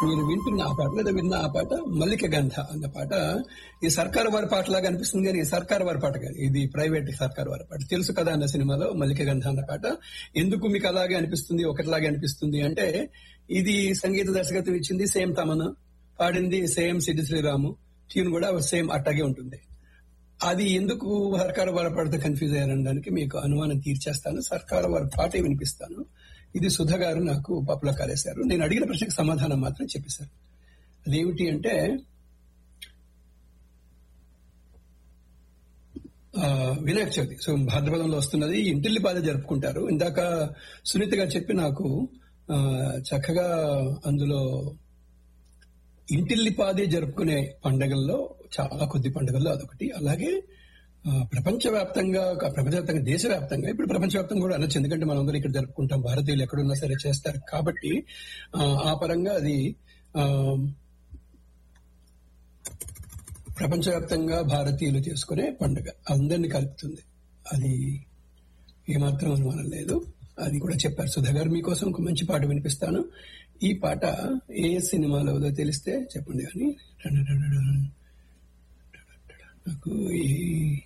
మీరు వింటున్న ఆ పాట లేదా విన్న ఆ పాట మల్లిక గంధ అన్న పాట ఈ సర్కారు వారి పాటలాగా అనిపిస్తుంది కానీ ఈ సర్కారు వారి పాట కాదు ఇది ప్రైవేట్ సర్కారు వారి పాట తెలుసు కదా అన్న సినిమాలో మల్లిక గంధ అన్న పాట ఎందుకు మీకు అలాగే అనిపిస్తుంది ఒకటిలాగే అనిపిస్తుంది అంటే ఇది సంగీత దర్శకత్వం ఇచ్చింది సేమ్ తమను పాడింది సేమ్ సిద్ధి శ్రీరాము ట్యూన్ కూడా సేమ్ అట్టాగే ఉంటుంది అది ఎందుకు సర్కారు వారి పాటతో కన్ఫ్యూజ్ అయ్యారనడానికి మీకు అనుమానం తీర్చేస్తాను సర్కారు వారి పాటే వినిపిస్తాను ఇది సుధ గారు నాకు పప్పులో కాలేశారు నేను అడిగిన ప్రశ్నకు సమాధానం మాత్రం చెప్పేశారు అదేమిటి అంటే ఆ, వినాయక చవితి సో భాద్రపదంలో వస్తున్నది ఇంటిల్లి బాధ జరుపుకుంటారు ఇందాక సునీత గారు చెప్పి నాకు ఆ, చక్కగా అందులో ఇంటిల్లిపాది జరుపుకునే పండగల్లో చాలా కొద్ది పండుగల్లో అదొకటి అలాగే ఆ, ప్రపంచవ్యాప్తంగా ఒక ప్రపంచవ్యాప్తంగా దేశవ్యాప్తంగా ఇప్పుడు ప్రపంచవ్యాప్తంగా కూడా అనొచ్చు ఎందుకంటే మనం అందరం ఇక్కడ జరుపుకుంటాం భారతీయులు ఎక్కడున్నా సరే చేస్తారు కాబట్టి ఆ, ఆ పరంగా అది ఆ, ప్రపంచవ్యాప్తంగా భారతీయులు చేసుకునే పండుగ అందరినీ కలుపుతుంది అది ఏమాత్రం అనుమానం లేదు అది కూడా చెప్పారు సుధా గారు మీకోసం ఒక మంచి పాట వినిపిస్తాను ఈ పాట ఏ సినిమాలో ఉందో తెలిస్తే చెప్పండి కానీ నాకు ఈ